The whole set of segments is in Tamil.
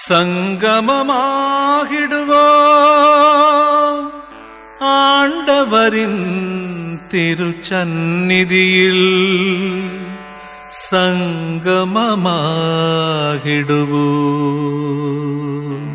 சங்கமமாகிடுவோம் ஆண்டவரின் திருச்சந்நிதியில் சங்கமமாகிடுவோம்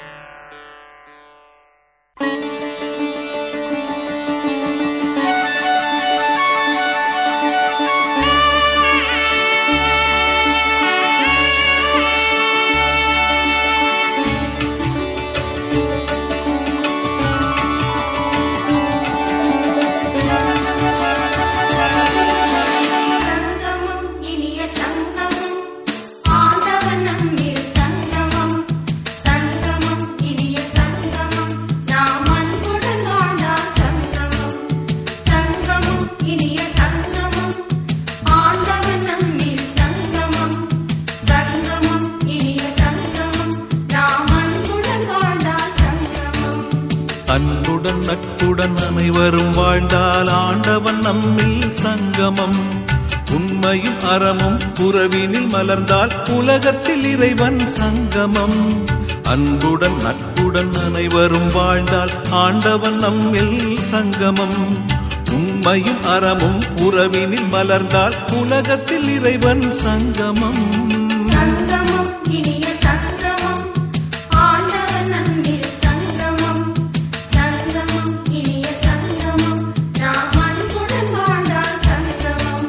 சங்கமம் இனிய சங்கமம் ஆண்டவன் நம்மில் சங்கமம் சங்கமம் இனிய சங்கமம் நாம் அன்புடன் வாழ்ந்தால் சங்கமம் சங்கமம் இனிய சங்கமம் ஆண்டவன் நம்மில் சங்கமம் சங்கமம் இனிய சங்கமம் நாம் அன்புடன் வாழ்ந்தால் சங்கமம் அன்புடன் நட்புடன் அனைவரும் வாழ்ந்தால் ஆண்டவன் நம்மில் சங்கமம் உண்மையும் அறமும் உறவினில் மலர்ந்தால் உலகத்தில் இறைவன் சங்கமம் அன்புடன் நட்புடன் அனைவரும் வாழ்ந்தால் ஆண்டவன் நம்மில் சங்கமம் உண்மையும் அறமும் உறவினில் மலர்ந்தால் உலகத்தில் இறைவன் சங்கமம் சங்கமம் இனிய சங்கமம் ஆண்டவன் நம்மில் சங்கமம் சங்கமம் இனிய சங்கமம் நாம் அன்புடன் வாழ்ந்தால் சங்கமம்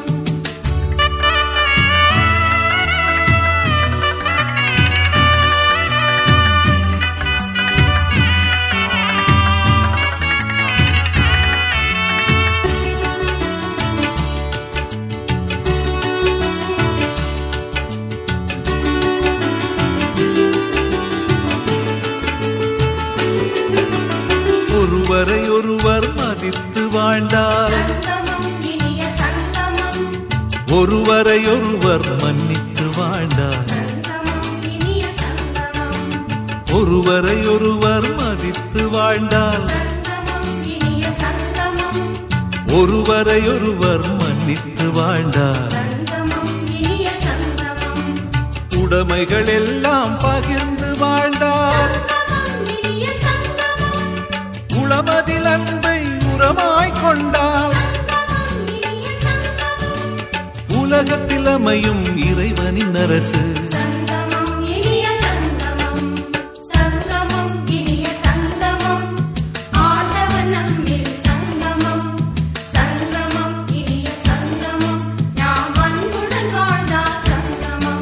ஒருவரை ஒருவர் மதித்து வாழ்ந்தால் சங்கமம் இனிய சங்கமம் ஒருவரை ஒருவர் மன்னித்து வாழ்ந்தார் சங்கமம் இனிய சங்கமம் ஒருவரை ஒருவர் மதித்து வாழ்ந்தார் சங்கமம் இனிய சங்கமம் ஒருவரை ஒருவர் மன்னித்து வாழ்ந்தார் சங்கமம் இனிய சங்கமம் உடைமைகள் எல்லாம் பகிர்ந்து வாழ்ந்தார் சங்கமம் இனிய சங்கமம் உளமதில் அன்பை உரமாய் கொண்டார் சங்கமம் இனிய சங்கமம் உலகத்தில் அமையும் இறைவனின் அரசு சங்கமம் இனிய சங்கமம் சங்கமம் இனிய சங்கமம் ஆண்டவன் நம்மில் சங்கமம் சங்கமம் இனிய சங்கமம் நாம் அன்புடன் வாழ்ந்தால் சங்கமம்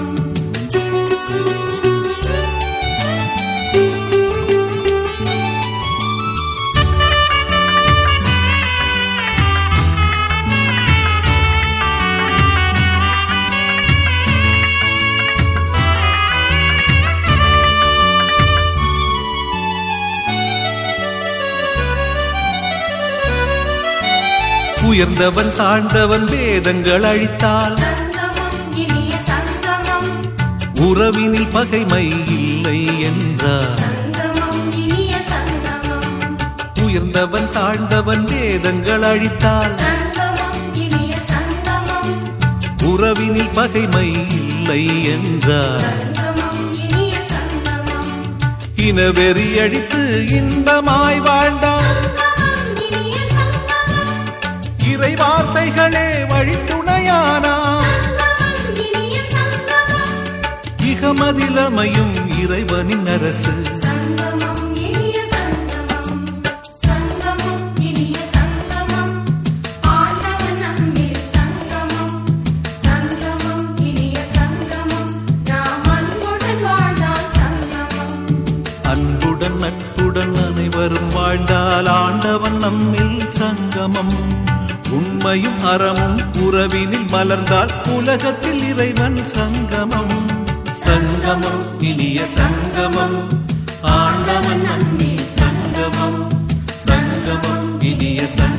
உயர்ந்தவன் தாழ்ந்தவன் வேதங்கள் அழித்தால் சங்கமம் இனிய சங்கமம் உறவினில் பகைமை இல்லை என்றார் சங்கமம் இனிய சங்கமம் உயர்ந்தவன் தாழ்ந்தவன் வேதங்கள் அழித்தால் சங்கமம் இனிய சங்கமம் உறவினில் பகைமை இல்லை என்றார் சங்கமம் இனிய சங்கமம் இனவெறி அழித்து இன்பமாய் வாழ்ந்தார் சங்கமம் இனிய சங்கமம் இறை வார்த்தைகளே வழித்துணையானார் சங்கமம் இனிய சங்கமம் இகமதில் அமையும் இறைவனின் அரசு சங்கமம் இனிய சங்கமம் சங்கமம் இனிய சங்கமம் ஆண்டவன் நம்மில் சங்கமம் சங்கமம் இனிய சங்கமம் நாம் அன்புடன் வாழ்ந்தால் சங்கமம் அன்புடன் நட்புடன் அனைவரும் வாழ்ந்தால் ஆண்டவன் நம்மில் சங்கமம் உண்மையும் அறமும் உறவினில் மலர்ந்தால் உலகத்தில் இறைவன் சங்கமம் சங்கமம் இனிய சங்கமம் ஆண்டவன் நம்மில் சங்கமம் சங்கமம் இனிய சங்கமம்